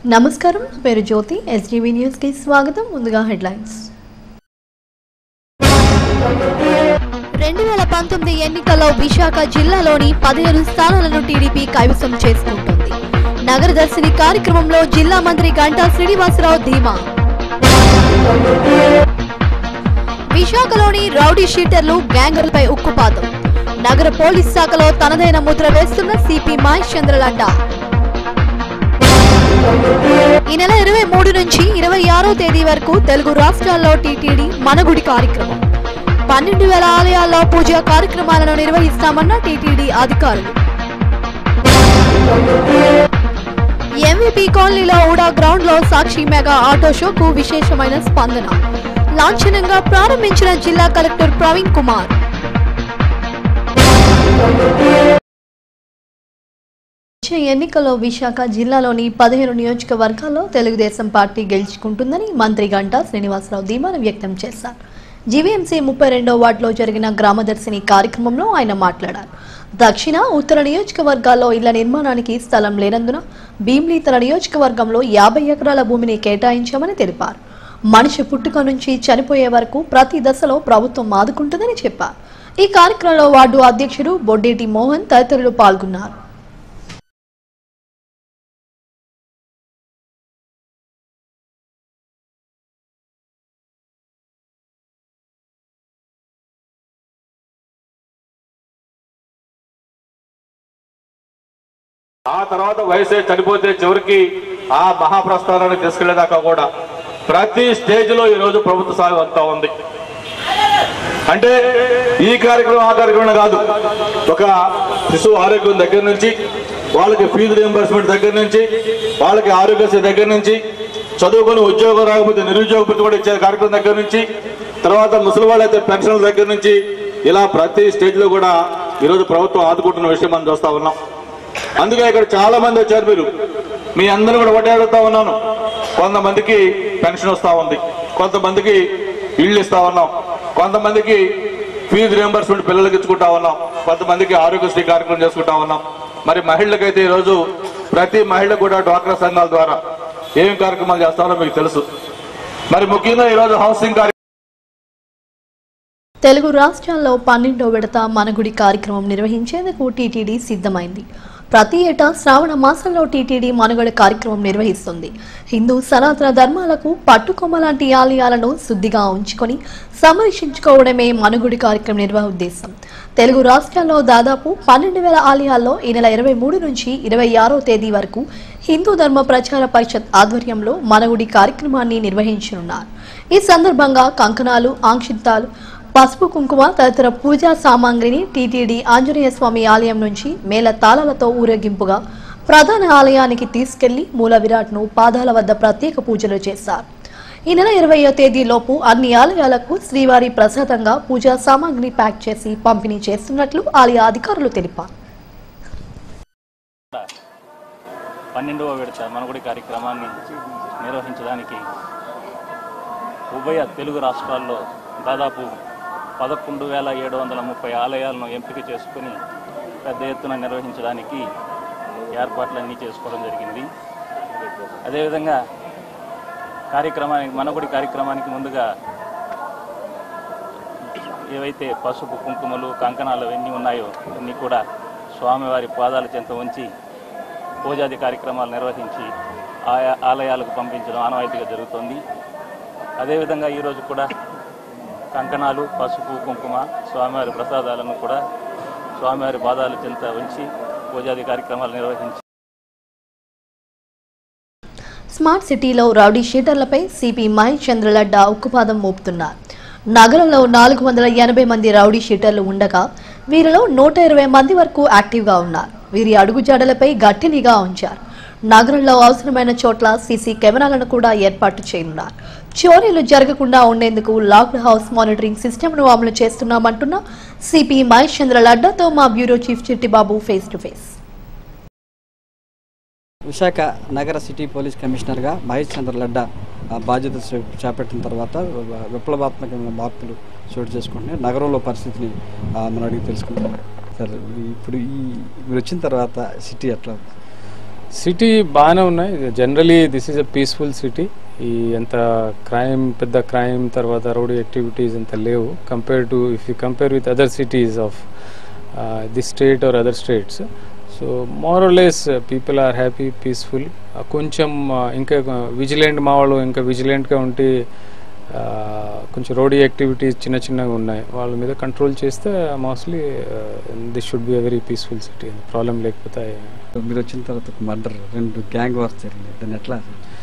నమస్కారం నా పేరు జ్యోతి ఎస్జీవీ న్యూస్ కి స్వాగతం ముందుగా హెడ్లైన్స్ రెండు వేల పంతొమ్మిది ఎన్నికల్లో విశాఖ జిల్లాలోని పదిహేను స్థానాలను టీడీపీ కైవసం చేసుకుంటుంది నగర దర్శిని కార్యక్రమంలో జిల్లా మంత్రి గంటా శ్రీనివాసరావు ధీమా విశాఖలోని రౌడీ షీటర్లు గ్యాంగర్లపై ఉక్కుపాతం నగర పోలీస్ శాఖలో తనదైన ముద్ర వేస్తున్న సిపి మహేష్ చంద్రలడ్డా ఈ నెల ఇరవై మూడు నుంచి ఇరవై ఆరో తేదీ వరకు తెలుగు రాష్ట్రాల్లో టీటీడీ మనగుడి కార్యక్రమం పన్నెండు వేల ఆలయాల్లో పూజా కార్యక్రమాలను నిర్వహిస్తామన్న టీటీడీ అధికారులు ఎంవీపీ కాలనీలో ఊడా గ్రౌండ్ లో సాక్షి మెగా ఆటో షోకు విశేషమైన స్పందన లాంఛనంగా ప్రారంభించిన జిల్లా కలెక్టర్ ప్రవీణ్ కుమార్ వచ్చే ఎన్నికల్లో విశాఖ జిల్లాలోని పదిహేను నియోజకవర్గాల్లో తెలుగుదేశం పార్టీ గెలుచుకుంటుందని మంత్రి గంటా శ్రీనివాసరావు ధీమాను వ్యక్తం చేశారు జీవీఎంసీ ముప్పై రెండో వార్డులో జరిగిన గ్రామదర్శిని కార్యక్రమంలో ఆయన మాట్లాడారు దక్షిణ ఉత్తర నియోజకవర్గాల్లో ఇళ్ల నిర్మాణానికి స్థలం లేనందున భీమ్లీ తన నియోజకవర్గంలో యాభై ఎకరాల భూమిని కేటాయించామని తెలిపారు మనిషి పుట్టుక నుంచి చనిపోయే వరకు ప్రతి దశలో ప్రభుత్వం ఆదుకుంటుందని చెప్పారు ఈ కార్యక్రమంలో వార్డు అధ్యక్షుడు బొడ్డేటి మోహన్ తదితరులు పాల్గొన్నారు ఆ తర్వాత వయసే చనిపోతే చివరికి ఆ మహాప్రస్థానాన్ని తీసుకెళ్లేదాకా కూడా ప్రతి స్టేజ్ లో ఈ రోజు ప్రభుత్వ సాగు అంతా ఉంది అంటే ఈ కార్యక్రమం ఆ కార్యక్రమం కాదు ఒక శిశువు ఆరోగ్యం దగ్గర నుంచి వాళ్ళకి ఫీజు రియంబర్స్మెంట్ దగ్గర నుంచి వాళ్ళకి ఆరోగ్యశ్రీ దగ్గర నుంచి చదువుకొని ఉద్యోగం రాకపోతే నిరుద్యోగ భృతి కూడా ఇచ్చే కార్యక్రమం దగ్గర నుంచి తర్వాత ముసలి వాళ్ళైతే పెన్షన్ల దగ్గర నుంచి ఇలా ప్రతి స్టేజ్ లో కూడా ఈరోజు ప్రభుత్వం ఆదుకుంటున్న విషయం మనం చూస్తా ఉన్నాం అందుకే ఇక్కడ చాలా మంది వచ్చారు మీరు మీ అందరూ కూడా ఒకటే అడుగుతా ఉన్నాను కొంతమందికి పెన్షన్ వస్తా ఉంది కొంతమందికి ఇళ్ళు ఇస్తా ఉన్నాం కొంతమందికి ఫీజు రియంబర్స్మెంట్ పిల్లలకి ఇచ్చుకుంటా ఉన్నాం కొంతమందికి ఆరోగ్యశ్రీ కార్యక్రమం చేసుకుంటా ఉన్నాం మరి మహిళలకైతే ఈరోజు ప్రతి మహిళ కూడా డ్వాక్రా సంఘాల ద్వారా ఏం కార్యక్రమాలు చేస్తారో మీకు తెలుసు మరి ముఖ్యంగా ఈరోజు హౌసింగ్ కార్య తెలుగు రాష్ట్రాల్లో పన్నెండో విడత మనగుడి కార్యక్రమం నిర్వహించేందుకు టీటీడీ సిద్ధమైంది ప్రతి ఏటా శ్రావణ మాసంలో టీటీడీ మనుగడ కార్యక్రమం నిర్వహిస్తుంది హిందూ సనాతన ధర్మాలకు పట్టుకొమ్మ లాంటి ఆలయాలను శుద్ధిగా ఉంచుకొని సంరక్షించుకోవడమే మనుగుడి కార్యక్రమం నిర్వహ ఉద్దేశం తెలుగు రాష్ట్రాల్లో దాదాపు పన్నెండు వేల ఆలయాల్లో ఈ నెల ఇరవై మూడు నుంచి ఇరవై ఆరో తేదీ వరకు హిందూ ధర్మ ప్రచార పరిషత్ ఆధ్వర్యంలో మనగుడి కార్యక్రమాన్ని నిర్వహించనున్నారు ఈ సందర్భంగా కంకణాలు ఆంక్షితాలు పసుపు కుంకుమ తదితర పూజా సామాగ్రిని టీటీడీ ఆంజనేయ స్వామి ఆలయం నుంచి మేళ తాళాలతో ఊరేగింపుగా ప్రధాన ఆలయానికి తీసుకెళ్లి మూల విరాట్ను పాదాల వద్ద ప్రత్యేక పూజలు చేశారు ఈ నెల ఇరవయో తేదీలోపు అన్ని ఆలయాలకు శ్రీవారి ప్రసాదంగా పూజా సామాగ్రి ప్యాక్ చేసి పంపిణీ చేస్తున్నట్లు ఆలయ అధికారులు తెలిపారు పన్నెండవ విడత మనగుడి కార్యక్రమాన్ని నిర్వహించడానికి ఉభయ తెలుగు రాష్ట్రాల్లో దాదాపు పదకొండు వేల ఏడు వందల ముప్పై ఆలయాలను ఎంపిక చేసుకుని పెద్ద ఎత్తున నిర్వహించడానికి ఏర్పాట్లన్నీ చేసుకోవడం జరిగింది అదేవిధంగా కార్యక్రమానికి మనగుడి కార్యక్రమానికి ముందుగా ఏవైతే పసుపు కుంకుమలు కంకణాలు అవన్నీ ఉన్నాయో అన్నీ కూడా స్వామివారి పాదాల చెంత ఉంచి పూజాది కార్యక్రమాలు నిర్వహించి ఆయా ఆలయాలకు పంపించడం ఆనవాయితీగా జరుగుతోంది అదేవిధంగా ఈరోజు కూడా కంకణాలు పసుపు కుంకుమ స్వామివారి ప్రసాదాలను కూడా స్వామివారి పాదాల చెంత ఉంచి పూజాది కార్యక్రమాలు నిర్వహించి స్మార్ట్ సిటీలో రౌడీ షీటర్లపై సిపి మహేష్ చంద్రలడ్డా ఉక్కుపాదం మోపుతున్నారు నగరంలో నాలుగు వందల ఎనభై మంది రౌడీ షీటర్లు ఉండగా వీరిలో నూట ఇరవై మంది వరకు యాక్టివ్గా ఉన్నారు వీరి అడుగుజాడలపై గట్టి నిఘా ఉంచారు నగరంలో అవసరమైన చోట్ల సీసీ కెమెరాలను కూడా ఏర్పాటు చేయనున్నారు చోరీలు జరగకుండా ఉండేందుకు లాక్డ్ హౌస్ మానిటరింగ్ సిస్టమ్ను అమలు చేస్తున్నామంటున్న సిపి మహేష్ చంద్ర లడ్డాతో మా bureau chief Chittibabu face to face Visakha నగర సిటీ పోలీస్ కమిషనర్గా మహేష్ చంద్ర లడ్డా ఆ, బాధ్యత చే- చేపట్టిన తర్వాత వ- విప్లవాత్మకమైన మార్పులు చోటు చేసుకుంటున్నాయి నగరంలో పరిస్థితిని ఆ, మనం అడిగి తెలుసుకుంటాం సార్ ఇప్పుడు ఈ మీరు వచ్చిన తర్వాత సిటీ ఎట్లా ఉంది? సిటీ బాగానే ఉన్నాయి generally this is a peaceful city ఈ ఎంత క్రైమ్ పెద్ద క్రైమ్ తర్వాత రోడ్ యాక్టివిటీస్ అంత లేవు compare to if you compare with other cities of this state or other states so more less people are happy peaceful కొంచెం uh, ఇంకా vigilant మా వాళ్ళు ఇంకా విజిలెంట్గా ఉంటే uh, కొంచెం రోడ్ యాక్టివిటీస్ చిన్న చిన్నగా ఉన్నాయి వాళ్ళ మీద కంట్రోల్ చేస్తే mostly this should be a very peaceful city problem లేకపోతే మీరు వచ్చిన తర్వాత ఒక మర్డర్ రెండు గ్యాంగ్ వార్స్ జరిగినాయి దాన్ని ఎట్లా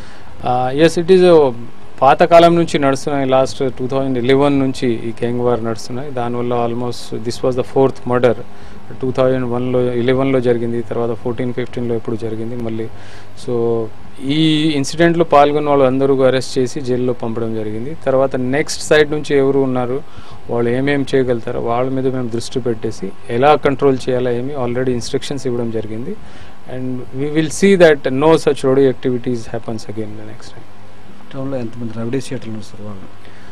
ఎస్ ఇట్ ఈస్ పాతకాలం నుంచి నడుస్తున్నాయి లాస్ట్ టూ థౌజండ్ ఎలెవెన్ నుంచి ఈ గ్యాంగ్ వార్ నడుస్తున్నాయి దానివల్ల almost this was the fourth murder two thousand వన్లో ఎలెవెన్లో జరిగింది తర్వాత ఫోర్టీన్ ఫిఫ్టీన్లో ఎప్పుడు జరిగింది మళ్ళీ సో ఈ ఇన్సిడెంట్లో పాల్గొన్న వాళ్ళు అందరూ అరెస్ట్ చేసి జైల్లో పంపడం జరిగింది తర్వాత నెక్స్ట్ సైడ్ నుంచి ఎవరు ఉన్నారు వాళ్ళు ఏమేమి చేయగలుగుతారో వాళ్ళ మీద మేము దృష్టి పెట్టేసి ఎలా కంట్రోల్ చేయాలో ఏమి ఆల్రెడీ ఇన్స్ట్రక్షన్స్ ఇవ్వడం జరిగింది and we will see that no such rowdy activities happens again the next time టౌన్లో ఎంతమంది రౌడీ సీటర్లు వస్తారు వాళ్ళు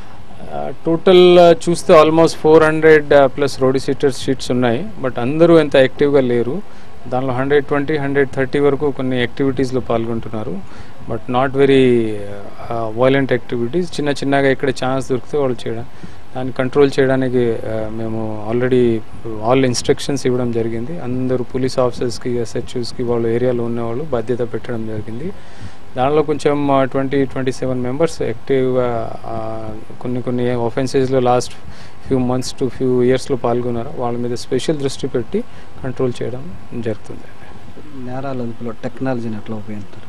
టోటల్ చూస్తే almost four hundred plus rowdy sheeters sheets ఉన్నాయి బట్ అందరూ ఎంత యాక్టివ్గా లేరు దానిలో హండ్రెడ్ ట్వంటీ హండ్రెడ్ థర్టీ వరకు కొన్ని యాక్టివిటీస్లో పాల్గొంటున్నారు but not very violent activities చిన్న చిన్నగా ఇక్కడ ఛాన్స్ దొరికితే వాళ్ళు చేయడం దాన్ని కంట్రోల్ చేయడానికి uh, మేము ఆల్రెడీ ఆల్ ఇన్స్ట్రక్షన్స్ ఇవ్వడం జరిగింది అందరూ పోలీస్ ఆఫీసర్స్కి ఎస్హెచ్యూస్కి వాళ్ళు ఏరియాలో ఉన్నవాళ్ళు బాధ్యత పెట్టడం జరిగింది దానిలో కొంచెం ట్వంటీ ట్వంటీ సెవెన్ మెంబర్స్ యాక్టివ్గా కొన్ని కొన్ని ఆఫెన్సెస్లో last few months to few ఇయర్స్లో పాల్గొన్నారు వాళ్ళ మీద స్పెషల్ దృష్టి పెట్టి కంట్రోల్ చేయడం జరుగుతుంది నేరాల అదుపులో టెక్నాలజీని ఎట్లా ఉపయోగిస్తారు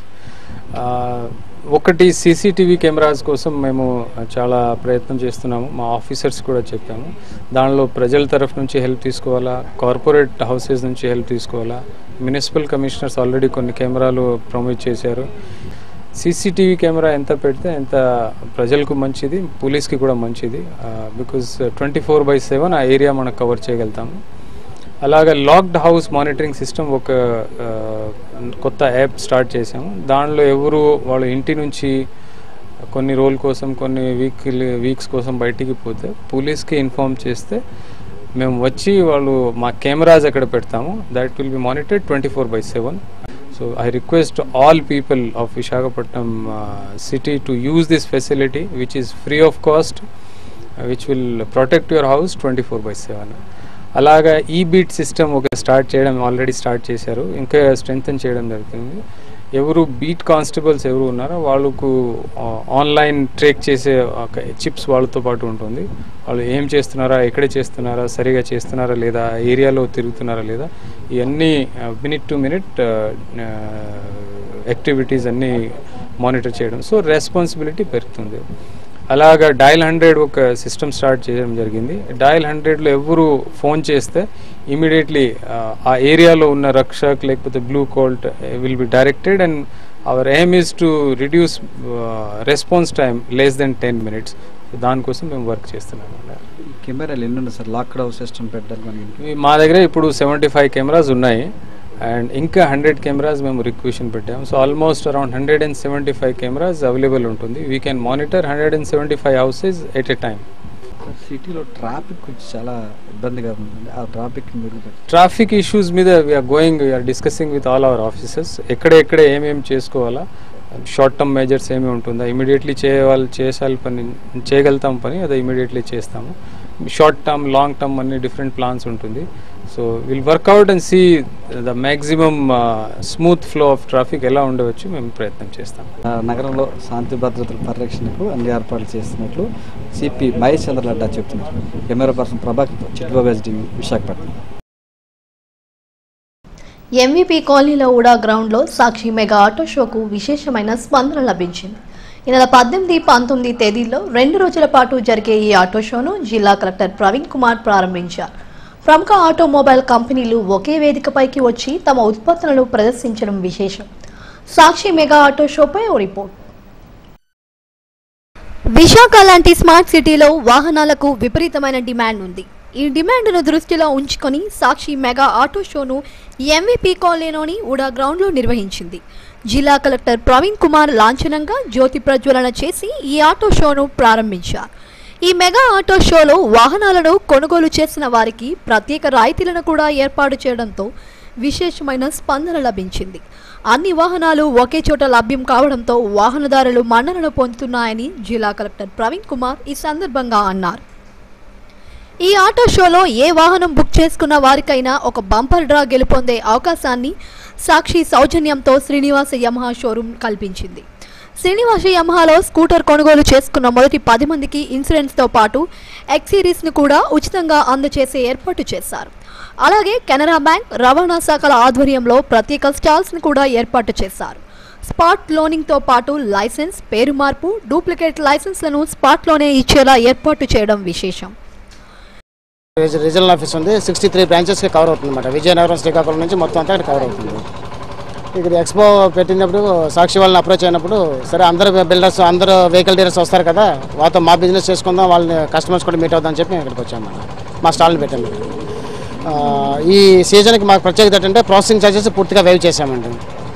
ఆ, ఒకటి సీసీటీవీ కెమెరాస్ కోసం మేము చాలా ప్రయత్నం చేస్తున్నాము మా ఆఫీసర్స్ కూడా చెప్పాము దానిలో ప్రజల తరఫు నుంచి హెల్ప్ తీసుకోవాలా కార్పొరేట్ హౌసెస్ నుంచి హెల్ప్ తీసుకోవాలా మున్సిపల్ కమిషనర్స్ ఆల్రెడీ కొన్ని కెమెరాలు ప్రొమోట్ చేశారు సీసీటీవీ కెమెరా ఎంత పెడితే ఎంత ప్రజలకు మంచిది పోలీస్కి కూడా మంచిది because twenty four by seven ఆ ఏరియా మనం కవర్ చేయగలుగుతాము అలాగే లాక్డ్ హౌస్ మానిటరింగ్ సిస్టమ్ ఒక ఆ, కొత్త యాప్ స్టార్ట్ చేసాము దానిలో ఎవరు వాళ్ళ ఇంటి నుంచి కొన్ని రోజుల కోసం కొన్ని వీక్ వీక్స్ కోసం బయటికి పోతే పోలీస్కి ఇన్ఫార్మ్ చేస్తే మేము వచ్చి వాళ్ళు మా కెమెరాస్ ఎక్కడ పెడతాము that will be monitored twenty four by seven so I request all people of Visakhapatnam city to use this facility which is free of cost which will protect your house twenty four by seven అలాగా ఈ beat system ఒక start చేయడం ఆల్రెడీ start చేశారు ఇంకా strengthen చేయడం జరుగుతుంది ఎవరు బీట్ కానిస్టేబుల్స్ ఎవరు ఉన్నారో వాళ్ళకు ఆన్లైన్ ట్రేక్ చేసే ఒక చిప్స్ వాళ్ళతో పాటు ఉంటుంది వాళ్ళు ఏం చేస్తున్నారా ఎక్కడ చేస్తున్నారా సరిగా చేస్తున్నారా లేదా ఏరియాలో తిరుగుతున్నారా లేదా ఇవన్నీ మినిట్ టు మినిట్ యాక్టివిటీస్ అన్నీ మానిటర్ చేయడం సో రెస్పాన్సిబిలిటీ పెరుగుతుంది అలాగా డయల్ హండ్రెడ్ ఒక సిస్టమ్ స్టార్ట్ చేయడం జరిగింది డయల్ హండ్రెడ్లో ఎవరు ఫోన్ చేస్తే ఇమీడియట్లీ ఆ ఏరియాలో ఉన్న రక్షక్ లేకపోతే blue colt will be directed and our aim is to reduce response time less than ten minutes దానికోసం మేము వర్క్ చేస్తున్నాం ఈ కెమెరాలు ఎన్ని ఉన్నాయి సార్ లాక్డ్ హౌస్ సిస్టమ్ పెట్టడానికి మనకి ఇవి మా దగ్గర ఇప్పుడు సెవెంటీ ఫైవ్ కెమెరాస్ ఉన్నాయి అండ్ ఇంకా హండ్రెడ్ కెమెరాస్ మేము రిక్వెషన్ పెట్టాము so almost around hundred and seventy five cameras available ఉంటుంది we can monitor hundred and seventy five houses at a time సిటీలో ట్రాఫిక్ కొంచెం చాలా ఇబ్బందిగా ఉందండి ఆ ట్రాఫిక్ మెరుగుపెట్టి ట్రాఫిక్ ఇష్యూస్ మీద we are going we are discussing with all our officers ఎక్కడ ఎక్కడ ఏమేమి చేసుకోవాలా షార్ట్ టర్మ్ మెజర్స్ ఏమి ఉంటుందా ఇమీడియట్లీ చేయాలి చేసాలి పని చేయగలుగుతాం పని అది ఇమీడియట్లీ చేస్తాము షార్ట్ టర్మ్ లాంగ్ టర్మ్ అన్ని డిఫరెంట్ ప్లాన్స్ ఉంటుంది so will work out and see the maximum smooth flow of traffic ఎలా ఉండవచ్చు మేము ప్రయత్నం చేస్తాం ఆ, నగరంలో శాంతి భద్రతల పరిరక్షణకు అన్ని ఏర్పాట్లు చేస్తున్నట్లు సిపి మహేష్ చంద్ర లడ్డా చెప్తున్నారు camera person Prabhakar Chittubabu SDV Visakhapatnam MVP కాలనీలో ఉడా గ్రౌండ్లో సాక్షి మెగా ఆటో షోకు విశేషమైన స్పందన లభించింది ఈ నెల పద్దెనిమిది పంతొమ్మిది తేదీల్లో రెండు రోజుల పాటు జరిగే ఈ ఆటో షోను జిల్లా కలెక్టర్ ప్రవీణ్ కుమార్ ప్రారంభించారు ప్రముఖ ఆటోమొబైల్ కంపెనీలు ఒకే వేదికపైకి వచ్చి తమ ఉత్పత్తులను ప్రదర్శించడం విశేషం సాక్షి మెగా ఆటో షోపై ఓ రిపోర్ట్ విశాఖ లాంటి స్మార్ట్ సిటీలో వాహనాలకు విపరీతమైన డిమాండ్ ఉంది ఈ డిమాండ్ను దృష్టిలో ఉంచుకొని సాక్షి మెగా ఆటో షోను ఎంవీపీ కాలనీలోని ఉడా గ్రౌండ్లో నిర్వహించింది జిల్లా కలెక్టర్ ప్రవీణ్ కుమార్ లాంఛనంగా జ్యోతి ప్రజ్వలన చేసి ఈ ఆటో షోను ప్రారంభించారు ఈ మెగా ఆటో షోలో వాహనాలను కొనుగోలు చేసిన వారికి ప్రత్యేక రాయితీలను కూడా ఏర్పాటు చేయడంతో విశేషమైన స్పందన లభించింది అన్ని వాహనాలు ఒకే చోట లభ్యం కావడంతో వాహనదారులు మన్ననలు పొందుతున్నాయని జిల్లా కలెక్టర్ ప్రవీణ్ కుమార్ ఈ సందర్భంగా అన్నారు ఈ ఆటో షోలో ఏ వాహనం బుక్ చేసుకున్న వారికైనా ఒక బంపర్ డ్రా గెలుపొందే అవకాశాన్ని సాక్షి సౌజన్యంతో శ్రీనివాస యమహా షోరూం కల్పించింది శ్రీనివాస యమహాలో స్కూటర్ కొనుగోలు చేసుకున్న మొదటి పది మందికి ఇన్సూరెన్స్తో పాటు ఎక్స్ సిరీస్ను కూడా ఉచితంగా అందజేసే ఏర్పాటు చేశారు అలాగే కెనరా బ్యాంక్ రవాణా శాఖల ఆధ్వర్యంలో ప్రత్యేక స్టాల్స్ను కూడా ఏర్పాటు చేశారు స్పాట్ లోనింగ్తో పాటు లైసెన్స్ పేరు మార్పు డూప్లికేట్ లైసెన్స్లను స్పాట్లోనే ఇచ్చేలా ఏర్పాటు చేయడం విశేషం రీజ- రీజనల్ ఆఫీస్ ఉంది సిక్స్టీ త్రీ బ్రాంచెస్కి కవర్ అవుతుంది అనమాట విజయనగరం శ్రీకాకుళం నుంచి మొత్తం అంతా ఇక్కడ కవర్ అవుతుంది ఇక్కడ ఎక్స్పో పెట్టినప్పుడు సాక్షి వాళ్ళని అప్రోచ్ అయినప్పుడు సరే అందరు బిల్డర్స్ అందరూ వెహికల్ డీలర్స్ వస్తారు కదా వాళ్ళతో మా బిజినెస్ చేసుకుందాం వాళ్ళని కస్టమర్స్ కూడా మీట్ అవుదాం అని చెప్పి మేము ఇక్కడికి వచ్చామన్నమాట మా స్టాల్ని పెట్టాము ఇక్కడ. ఆ, ఈ సీజన్కి మాకు ప్రత్యేకత ఏంటంటే ప్రాసెసింగ్ ఛార్జెస్ పూర్తిగా వేవ్ చేసామండి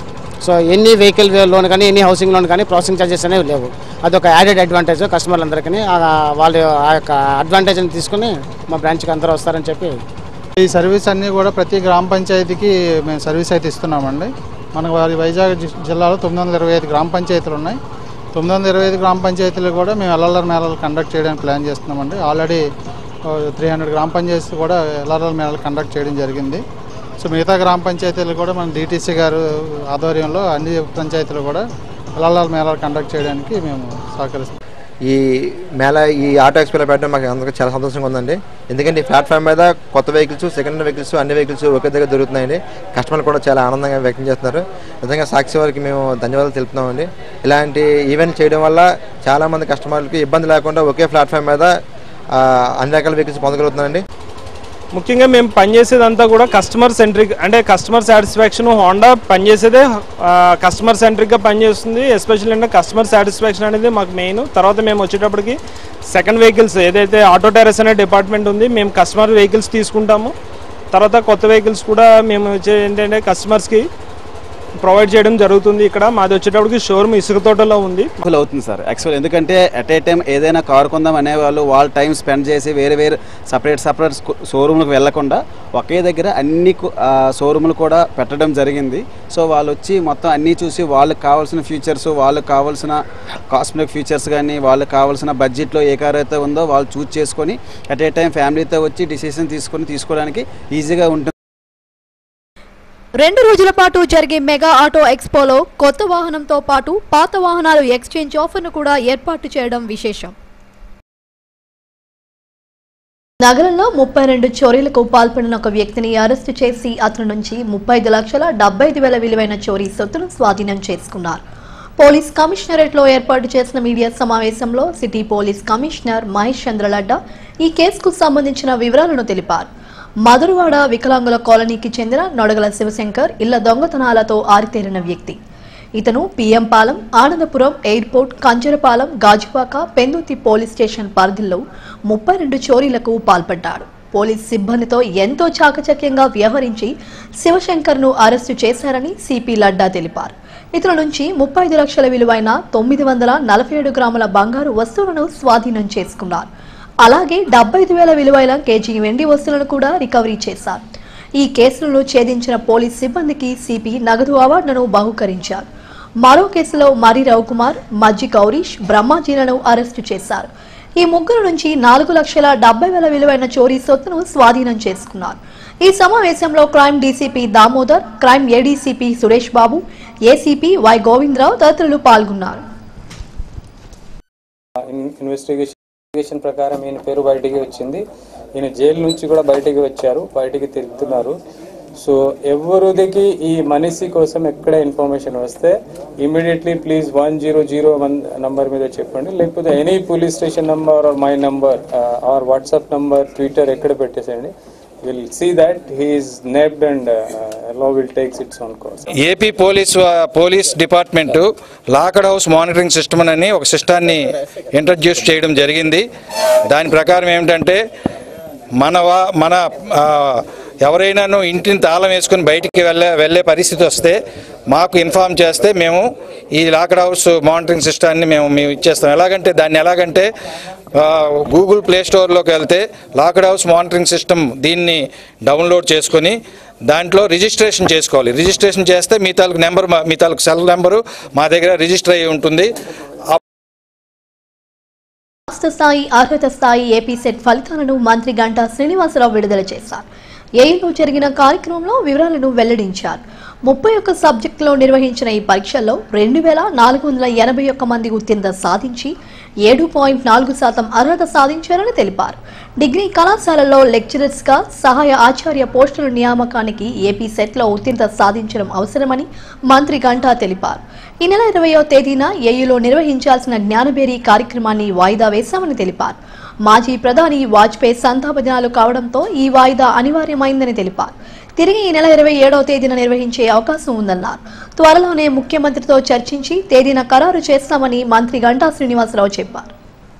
సో ఎన్ని వెహికల్ లోన్ కానీ ఎన్ని హౌసింగ్ లోన్ కానీ ప్రాసెసింగ్ ఛార్జెస్ అనేవి లేవు అదొక యాడెడ్ అడ్వాంటేజ్ కస్టమర్లందరికీ వాళ్ళ ఆ యొక్క అడ్వాంటేజ్ని తీసుకుని మా బ్రాంచ్కి అందరూ వస్తారని చెప్పి ఈ సర్వీస్ అన్నీ కూడా ప్రతి గ్రామ పంచాయతీకి మేము సర్వీస్ అయితే ఇస్తున్నామండి మనకు వారి వైజాగ్ జి- జిల్లాలో తొమ్మిది వందల ఇరవై ఐదు గ్రామ పంచాయతీలు ఉన్నాయి తొమ్మిది వందల ఇరవై ఐదు గ్రామ పంచాయతీలు కూడా మేము ఎల్ఎల్ఆర్ మేళాలు కండక్ట్ చేయడానికి ప్లాన్ చేస్తున్నామండి ఆల్రెడీ త్రీ హండ్రెడ్ గ్రామ పంచాయతీ కూడా ఎల్ఆర్ఆర్ మేళాలు కండక్ట్ చేయడం జరిగింది సో మిగతా గ్రామ పంచాయతీలు కూడా మన డిటీసీ గారు ఆధ్వర్యంలో అన్ని పంచాయతీలు కూడా ఎల్ఎల్ఆర్ మేళాలు కండక్ట్ చేయడానికి మేము సహకరిస్తాం ఈ మేళ ఈ ఆటో ఎక్స్పోలో పెట్టడం మాకు అందరికీ చాలా సంతోషంగా ఉందండి ఎందుకంటే ఈ ప్లాట్ఫామ్ మీద కొత్త వెహికల్స్ సెకండ్ హ్యాండ్ వెహికల్స్ అన్ని వెహికల్స్ ఒకే దగ్గర దొరుకుతున్నాయండి కస్టమర్లు కూడా చాలా ఆనందంగా వ్యక్తం చేస్తున్నారు నిజంగా సాక్షి వారికి మేము ధన్యవాదాలు తెలుపుతున్నామండి ఇలాంటి ఈవెంట్ చేయడం వల్ల చాలామంది కస్టమర్లకి ఇబ్బంది లేకుండా ఒకే ప్లాట్ఫామ్ మీద ఆ, అన్ని రకాల వెహికల్స్ పొందగలుగుతున్నారండి ముఖ్యంగా మేము పనిచేసేదంతా కూడా కస్టమర్ సెంట్రిక్ అంటే కస్టమర్ సాటిస్ఫాక్షన్ హోండా పనిచేసేదే కస్టమర్ సెంట్రిక్గా పనిచేస్తుంది ఎస్పెషల్లీ అంటే కస్టమర్ సాటిస్ఫాక్షన్ అనేది మాకు మెయిన్ తర్వాత మేము వచ్చేటప్పటికి సెకండ్ వెహికల్స్ ఏదైతే ఆటో టెరస్ అనే డిపార్ట్మెంట్ ఉంది మేము కస్టమర్ వెహికల్స్ తీసుకుంటాము తర్వాత కొత్త వెహికల్స్ కూడా మేము వచ్చే ఏంటంటే కస్టమర్స్కి ప్రొవైడ్ చేయడం జరుగుతుంది ఇక్కడ మాది వచ్చేటప్పటికి షోరూమ్ ఇసుక తోటలో ఉంది ఫుల్ అవుతుంది సార్ యాక్చువల్ ఎందుకంటే అట్ ఏ టైం ఏదైనా కారు కొందాం అనే వాళ్ళు వాళ్ళ టైం స్పెండ్ చేసి వేరే వేరే సపరేట్ సపరేట్ షోరూమ్లకు వెళ్లకుండా ఒకే దగ్గర అన్ని షోరూమ్లు కూడా పెట్టడం జరిగింది సో వాళ్ళు వచ్చి మొత్తం అన్నీ చూసి వాళ్ళకి కావాల్సిన ఫీచర్స్ వాళ్ళకి కావాల్సిన కాస్మెటిక్ ఫీచర్స్ కానీ వాళ్ళకి కావాల్సిన బడ్జెట్లో ఏ కార్ అయితే ఉందో వాళ్ళు చూస్ చేసుకొని అట్ ఏ టైం ఫ్యామిలీతో వచ్చి డిసిషన్ తీసుకొని తీసుకోవడానికి ఈజీగా ఉంటుంది రెండు రోజుల పాటు జరిగే మెగా ఆటో ఎక్స్పోలో కొత్త వాహనంతో పాటు పాత వాహనాలు ఎక్స్చేంజ్ ఆఫర్ను కూడా ఏర్పాటు చేయడం విశేషం నగరంలో ముప్పై రెండు చోరీలకు పాల్పడిన ఒక వ్యక్తిని అరెస్టు చేసి అతని నుంచి ముప్పై ఐదు లక్షల డెబ్బై ఐదు వేల విలువైన చోరీ సొత్తును స్వాధీనం చేసుకున్నారు పోలీస్ కమిషనరేట్లో ఏర్పాటు చేసిన మీడియా సమావేశంలో city police commissioner Mahesh Chandra Laddha ఈ కేసుకు సంబంధించిన వివరాలను తెలిపారు మధురవాడ వికలాంగుల కాలనీకి చెందిన నొడగల శివశంకర్ ఇళ్ల దొంగతనాలతో ఆరితేరిన వ్యక్తి ఇతను PM Palem Anandapuram airport Kanjarapalem Gajuwaka Pendurthi police station పరిధిలో ముప్పై రెండు చోరీలకు పాల్పడ్డాడు పోలీస్ సిబ్బందితో ఎంతో చాకచక్యంగా వ్యవహరించి శివశంకర్ను అరెస్టు చేశారని సిపి లడ్డా తెలిపారు ఇతని నుంచి ముప్పై ఐదు లక్షల విలువైన తొమ్మిది వందల నలభై ఏడు గ్రాముల బంగారు వస్తువులను స్వాధీనం చేసుకున్నారు అలాగే డెబ్బై ఐదు వేల విలువైన కేజీ వెండి వస్తువులను కూడా రికవరీ చేశారు ఈ కేసులను ఛేదించిన పోలీస్ సిబ్బందికి సిపి నగదు అవార్డును బహుకరించారు మరో కేసులో మరి రవికుమార్ మజ్జి గౌరీష్ బ్రహ్మాజీలను అరెస్టు చేశారు ఈ ముగ్గురు నుంచి నాలుగు లక్షల డెబ్బై వేల విలువైన చోరీ సొత్తును స్వాధీనం చేసుకున్నారు ఈ సమావేశంలో crime DCP Damodar crime ADCP Suresh Babu ACP Y Govinda Rao తదితరులు పాల్గొన్నారు ఇన్- ఇన్వెస్టిగేషన్ ఇన్వెస్టిగేషన్ ప్రకారం ఈయన పేరు బయటికి వచ్చింది ఈయన జైలు నుంచి కూడా బయటికి వచ్చారు బయటికి తిరుగుతున్నారు సో ఎవరిదికి ఈ మనిషి కోసం ఎక్కడ ఇన్ఫర్మేషన్ వస్తే immediately please one zero zero one number మీద చెప్పండి లేకపోతే any police station number or my number or WhatsApp number Twitter ఎక్కడ పెట్టేసేయండి will see that he is nabbed and law will takes its own course AP police police department locked house monitoring system అని ఒక సిస్టాన్ని introduce చేయడం జరిగింది దాని ప్రకారం ఏమిటంటే మన వా- మన ఆ, ఎవరైనాను ఇంటిని తాళం వేసుకుని బయటికి వెళ్ళే వెళ్ళే పరిస్థితి వస్తే మాకు ఇన్ఫామ్ చేస్తే మేము ఈ లాక్డ్ హౌస్ మానిటరింగ్ సిస్టాన్ని మేము మేము ఇచ్చేస్తాం ఎలాగంటే దాన్ని ఎలాగంటే ఆ, గూగుల్ ప్లే స్టోర్లోకి వెళ్తే లాక్డ్ హౌస్ మానిటరింగ్ సిస్టమ్ దీన్ని డౌన్లోడ్ చేసుకొని దాంట్లో రిజిస్ట్రేషన్ చేసుకోవాలి రిజిస్ట్రేషన్ చేస్తే మీ తాలూకు నెంబర్ మా- మీ తాలూకు సెల్ నెంబరు మా దగ్గర రిజిస్టర్ అయ్యి ఉంటుంది ఆ రాష్ట్ర స్థాయి అర్హత స్థాయి ఏపీ సెట్ ఫలితాలను మంత్రి గంటా శ్రీనివాసరావు విడుదల చేశారు ఏఈలో జరిగిన కార్యక్రమంలో వివరాలను వెల్లడించారు ముప్పై ఒక్క సబ్జెక్టులో నిర్వహించిన ఈ పరీక్షల్లో రెండు వేల నాలుగు వందల ఎనభై ఒక్క మంది ఉత్తీర్ణత సాధించి ఏడు పాయింట్ నాలుగు శాతం అర్హత సాధించారని తెలిపారు డిగ్రీ కళాశాలల్లో లెక్చరర్స్ గా సహాయ ఆచార్య పోస్టుల నియామకానికి ఏపీ సెట్లో ఉత్తీర్ణత సాధించడం అవసరమని మంత్రి గంటా తెలిపారు ఈ నెల ఇరవయో తేదీన ఏయులో నిర్వహించాల్సిన జ్ఞానబేరీ కార్యక్రమాన్ని వాయిదా వేశామని తెలిపారు మాజీ ప్రధాని వాజ్పేయి సంతాప దినాలు కావడంతో ఈ వాయిదా అనివార్యమైందని తెలిపారు తిరిగి ఈ నెల ఇరవై ఏడవ తేదీన నిర్వహించే అవకాశం ఉందన్నారు త్వరలోనే ముఖ్యమంత్రితో చర్చించి తేదీన ఖరారు చేస్తామని మంత్రి గంటా శ్రీనివాసరావు చెప్పారు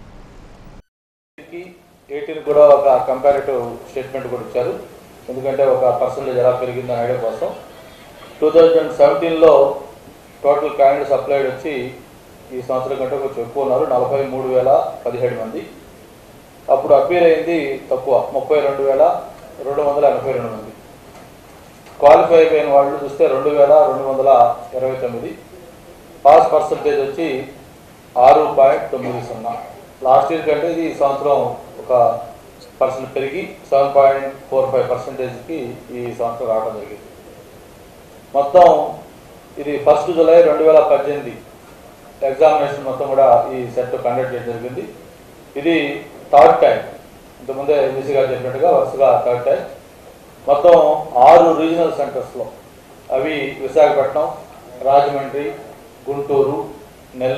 ఎయిటీన్ కూడా ఒక కంపారిటివ్ స్టేట్మెంట్ కూడా ఇచ్చారు ఎందుకంటే ఒక పర్సంటేజ్ ఎలా పెరిగిందని ఐడియా కోసం టూ థౌజండ్ సెవెంటీన్లో టోటల్ క్యాండిడేట్స్ అప్లైడ్ వచ్చి ఈ సంవత్సరం కంటే కొంచెం ఎక్కువ ఉన్నారు నలభై మూడు వేల పదిహేడు మంది అప్పుడు అపీర్ అయింది తక్కువ ముప్పై రెండు వేల రెండు వందల ఎనభై రెండు మంది క్వాలిఫై అయిన వాళ్ళు చూస్తే రెండు వేల రెండు వందల ఇరవై తొమ్మిది పాస్ పర్సంటేజ్ వచ్చి ఆరు పాయింట్ తొమ్మిది సున్నా లాస్ట్ ఇయర్ కంటే ఇది ఈ సంవత్సరం ఒక పర్సెంట్ పెరిగి సెవెన్ పాయింట్ ఫోర్ ఫైవ్ పర్సెంటేజ్కి ఈ సంవత్సరం రావడం జరిగింది మొత్తం ఇది ఫస్ట్ జూలై రెండు వేల పద్దెనిమిది ఎగ్జామినేషన్ మొత్తం కూడా ఈ సెట్ కండక్ట్ చేయడం జరిగింది ఇది థర్డ్ టైం ఇంతకుముందే ఎంబీసీ గారు చెప్పినట్టుగా వరుసగా థర్డ్ టైం మొత్తం ఆరు రీజనల్ సెంటర్స్లో అవి విశాఖపట్నం రాజమండ్రి గుంటూరు నెల్లూరు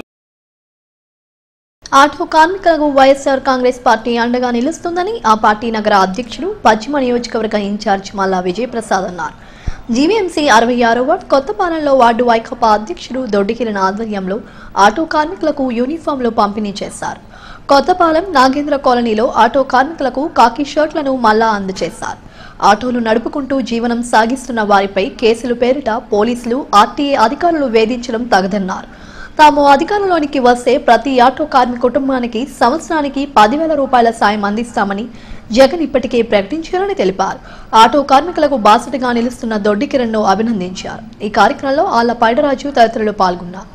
ఆటో కార్మికులకు వైఎస్ఆర్ కాంగ్రెస్ పార్టీ అండగా నిలుస్తుందని ఆ పార్టీ నగర అధ్యక్షుడు పశ్చిమ నియోజకవర్గ ఇన్ఛార్జ్ మల్లా విజయప్రసాద్ అన్నారు జీవీఎంసీ అరవై ఆరో వార్డు కొత్తపాలెంలో వార్డు వైకాపా అధ్యక్షుడు దొడ్డికిరణ్ ఆధ్వర్యంలో ఆటో కార్మికులకు యూనిఫామ్లు పంపిణీ చేశారు కొత్తపాలెం నాగేంద్ర కాలనీలో ఆటో కార్మికులకు కాకి షర్ట్లను మల్లా అందజేశారు ఆటోలు నడుపుకుంటూ జీవనం సాగిస్తున్న వారిపై కేసులు పేరిట పోలీసులు ఆర్టీఏ అధికారులు వేధించడం తగదన్నారు తాము అధికారంలోనికి వస్తే ప్రతి ఆటో కార్మిక కుటుంబానికి సంవత్సరానికి పదివేల రూపాయల సాయం అందిస్తామని జగన్ ఇప్పటికే ప్రకటించారని తెలిపారు ఆటో కార్మికులకు బాసటగా నిలుస్తున్న దొడ్డి కిరణ్ ను అభినందించారు ఈ కార్యక్రమంలో ఆళ్ల పైడరాజు తదితరులు పాల్గొన్నారు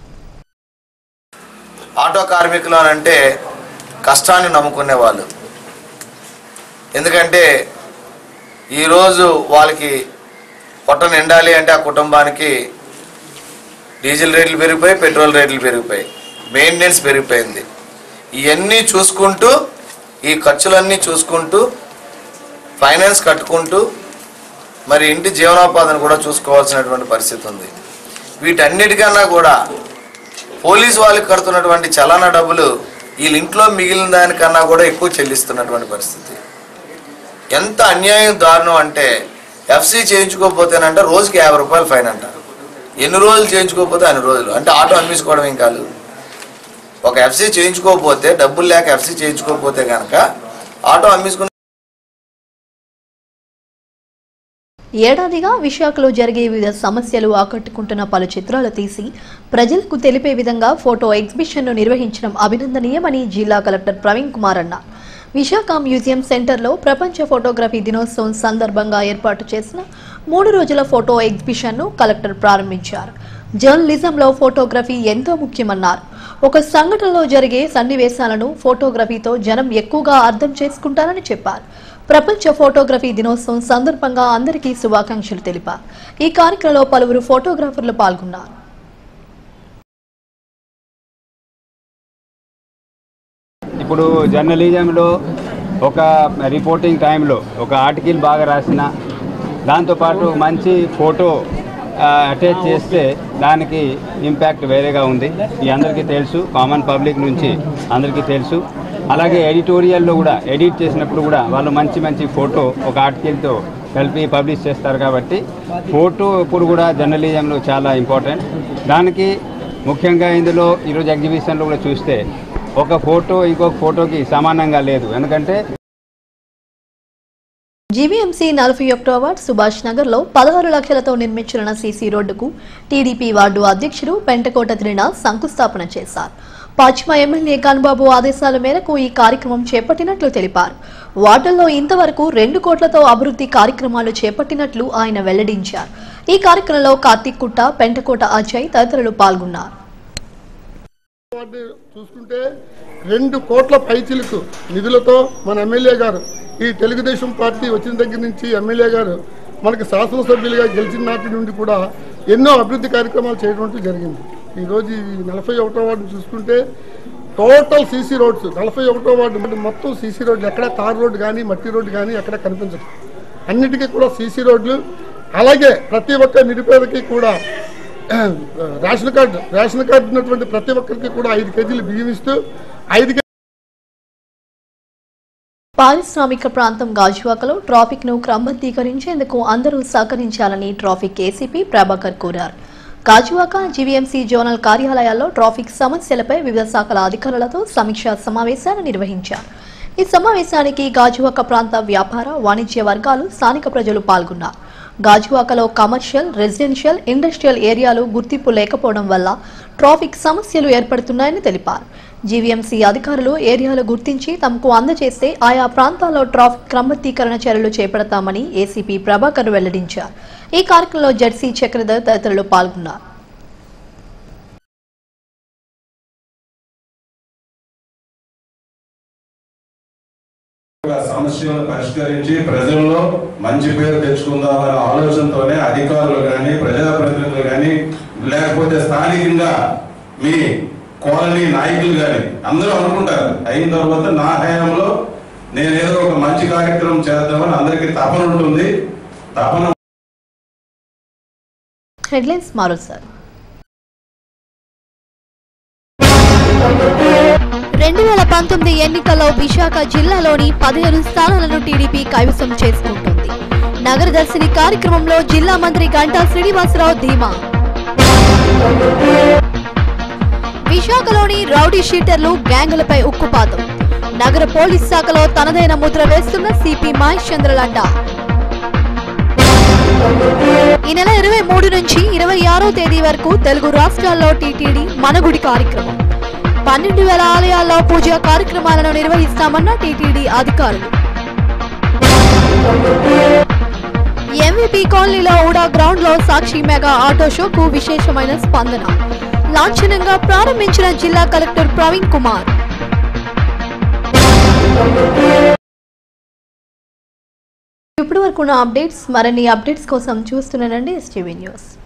ఆటో కార్మికులు అని అంటే కష్టాన్ని నమ్ముకునే వాళ్ళు ఎందుకంటే ఈరోజు వాళ్ళకి పొట్ట నిండాలి అంటే ఆ కుటుంబానికి డీజిల్ రేట్లు పెరిగిపోయి పెట్రోల్ రేట్లు పెరిగిపోయి మెయింటెనెన్స్ పెరిగిపోయింది ఇవన్నీ చూసుకుంటూ ఈ ఖర్చులన్నీ చూసుకుంటూ ఫైనాన్స్ కట్టుకుంటూ మరి ఇంటి జీవనోపాధిని కూడా చూసుకోవాల్సినటువంటి పరిస్థితి ఉంది వీటన్నిటికన్నా కూడా పోలీసు వాళ్ళకి కడుతున్నటువంటి చలానా డబ్బులు వీళ్ళ ఇంట్లో మిగిలిన దానికన్నా కూడా ఎక్కువ చెల్లిస్తున్నటువంటి పరిస్థితి ఎంత అన్యాయం దారుణం అంటే ఎఫ్సీ చేయించుకోకపోతేనంటే రోజుకి యాభై రూపాయలు ఫైన్ అంట ఎన్ని రోజులు చేయించుకోకపోతే అన్ని రోజులు అంటే ఆటో అమ్మేసుకోవడం ఏం కాదు ఒక ఎఫ్సీ చేయించుకోకపోతే డబ్బులు లేక ఎఫ్సీ చేయించుకోకపోతే కనుక ఆటో అమ్మేసుకుని ఏడాదిగా విశాఖలో జరిగే వివిధ సమస్యలు ఆకట్టుకుంటున్న పలు చిత్రాలు తీసి ప్రజలకు తెలిపే విధంగా ఫోటో ఎగ్జిబిషన్ను నిర్వహించడం అభినందనీయమని జిల్లా కలెక్టర్ ప్రవీణ్ కుమార్ అన్నారు విశాఖ మ్యూజియం సెంటర్లో ప్రపంచ ఫోటోగ్రఫీ దినోత్సవం సందర్భంగా ఏర్పాటు చేసిన మూడు రోజుల ఫోటో ఎగ్జిబిషన్ను కలెక్టర్ ప్రారంభించారు జర్నలిజంలో ఫోటోగ్రఫీ ఎంతో ముఖ్యమన్నారు ఒక సంఘటనలో జరిగే సన్నివేశాలను ఫోటోగ్రఫీతో జనం ఎక్కువగా అర్థం చేసుకుంటారని చెప్పారు ప్రపంచ ఫోటోగ్రఫీ దినోత్సవం సందర్భంగా అందరికీ శుభాకాంక్షలు తెలిపారు ఈ కార్యక్రమంలో పలువురు ఫోటోగ్రాఫర్లు పాల్గొన్నారు ఇప్పుడు జర్నలిజంలో ఒక రిపోర్టింగ్ టైంలో ఒక ఆర్టికల్ బాగా రాసిన దాంతోపాటు మంచి ఫోటో అటాచ్ చేస్తే దానికి ఇంపాక్ట్ వేరేగా ఉంది ఈ అందరికీ తెలుసు కామన్ పబ్లిక్ నుంచి అందరికీ తెలుసు అలాగే ఎడిటోరియల్లో కూడా ఎడిట్ చేసినప్పుడు కూడా వాళ్ళు మంచి మంచి ఫోటో ఒక ఆర్టికల్తో కలిపి పబ్లిష్ చేస్తారు కాబట్టి ఫోటో ఇప్పుడు కూడా జర్నలిజంలో చాలా ఇంపార్టెంట్ దానికి ముఖ్యంగా ఇందులో ఈరోజు ఎగ్జిబిషన్లో కూడా చూస్తే ఒక ఫోటో ఇంకొక ఫోటోకి సమానంగా లేదు ఎందుకంటే జీవీఎంసీ నలభై ఒకటో వార్డ్ సుభాష్ నగర్లో పదహారు లక్షలతో నిర్మించిన సీసీ రోడ్డుకు టీడీపీ వార్డు అధ్యక్షుడు పెంటకోట త్రిణ శంకుస్థాపన చేశారు పశ్చిమ ఎమ్మెల్యే కనుబాబు ఆదేశాల మేరకు ఈ కార్యక్రమం చేపట్టినట్లు తెలిపారు వార్డుల్లో ఇంతవరకు రెండు కోట్లతో అభివృద్ధి కార్యక్రమాలు చేపట్టినట్లు ఆయన వెల్లడించారు ఈ కార్యక్రమంలో కార్తీక్ కుట్ట పెంటకోట అజయ్ తదితరులు పాల్గొన్నారు వార్డు చూసుకుంటే రెండు కోట్ల పైచిలుకు నిధులతో మన ఎమ్మెల్యే గారు ఈ తెలుగుదేశం పార్టీ వచ్చిన దగ్గర నుంచి ఎమ్మెల్యే గారు మనకి శాసనసభ్యులుగా గెలిచిన నాటి నుండి కూడా ఎన్నో అభివృద్ధి కార్యక్రమాలు చేయడం జరిగింది ఈరోజు ఈ నలభై ఒకటో వార్డు చూసుకుంటే టోటల్ సీసీ రోడ్స్ నలభై ఒకటో వార్డు అంటే మొత్తం సీసీ రోడ్లు ఎక్కడ తార్ రోడ్డు కానీ మట్టి రోడ్డు కానీ ఎక్కడ కనిపించదు అన్నిటికీ కూడా సీసీ రోడ్లు అలాగే ప్రతి ఒక్క నిరుపేదకి కూడా రేషన్ కార్డు రేషన్ కార్డు ఉన్నటువంటి ప్రతి ఒక్కరికి కూడా ఐదు కేజీలు బియ్యం ఇస్తూ ఐదు కే- పారిశ్రామిక ప్రాంతం గాజువాకలో ట్రాఫిక్ ను క్రమబద్ధీకరించేందుకు అందరూ సహకరించాలని ట్రాఫిక్ ఏసీపీ ప్రభాకర్ కోరారు గాజువాక జీవీఎంసీ జోనల్ కార్యాలయాల్లో ట్రాఫిక్ సమస్యలపై వివిధ శాఖల అధికారులతో సమీక్షా సమావేశాలు నిర్వహించారు ఈ సమావేశానికి గాజువాక ప్రాంత వ్యాపార వాణిజ్య వర్గాలు స్థానిక ప్రజలు పాల్గొన్నారు గాజువాకలో కమర్షియల్ రెసిడెన్షియల్ ఇండస్ట్రియల్ ఏరియాలు గుర్తింపు లేకపోవడం వల్ల ట్రాఫిక్ సమస్యలు ఏర్పడుతున్నాయని తెలిపారు జీవీఎంసీ అధికారులు ఏరియాలు గుర్తించి తమకు అందజేస్తే ఆయా ప్రాంతాల్లో ట్రాఫిక్ క్రమబద్ధీకరణ చర్యలు చేపడతామని ఏసీపీ ప్రభాకర్ వెల్లడించారు ఈ కార్యక్రమంలో జడ్సీ చక్రధర్ తదితరులు పాల్గొన్నారు సమస్యలను పరిష్కరించి ప్రజల్లో మంచి పేరు తెచ్చుకుందామనే ఆలోచనతోనే అధికారులు కానీ ప్రజాప్రతినిధులు కానీ లేకపోతే స్థానికంగా మీ కాలనీ నాయకులు కానీ అందరూ అనుకుంటారు అయిన తర్వాత నా హయాంలో నేను ఏదో ఒక మంచి కార్యక్రమం చేద్దామని అందరికీ తపన ఉంటుంది తపన హెడ్లైన్స్ మరోసారి రెండు వేల పంతొమ్మిది ఎన్నికల్లో విశాఖ జిల్లాలోని పదిహేను స్థానాలను టీడీపీ కైవసం చేసుకుంటుంది నగర దర్శిని కార్యక్రమంలో జిల్లా మంత్రి గంటా శ్రీనివాసరావు ధీమా విశాఖలోని రౌడీ షీటర్లు గ్యాంగులపై ఉక్కుపాతం నగర పోలీస్ శాఖలో తనదైన ముద్ర వేస్తున్న సిపి మహేష్ చంద్రలండ ఈ నెల ఇరవై మూడు నుంచి ఇరవై ఆరో తేదీ వరకు తెలుగు రాష్ట్రాల్లో టీటీడీ మనగుడి కార్యక్రమం పన్నెండు వేల ఆలయాల్లో పూజా కార్యక్రమాలను నిర్వహిస్తామన్న టీటీడీ అధికారులు ఎంవీపీ కాలనీలో ఊడా గ్రౌండ్ లో సాక్షి మెగా ఆటో షోకు విశేషమైన స్పందన లాంఛనంగా ప్రారంభించిన జిల్లా కలెక్టర్ ప్రవీణ్ కుమార్ ఇప్పటి వరకు ఉన్న అప్డేట్స్ మరిన్ని అప్డేట్స్ కోసం చూస్తున్నానండి ఎస్టీవీ న్యూస్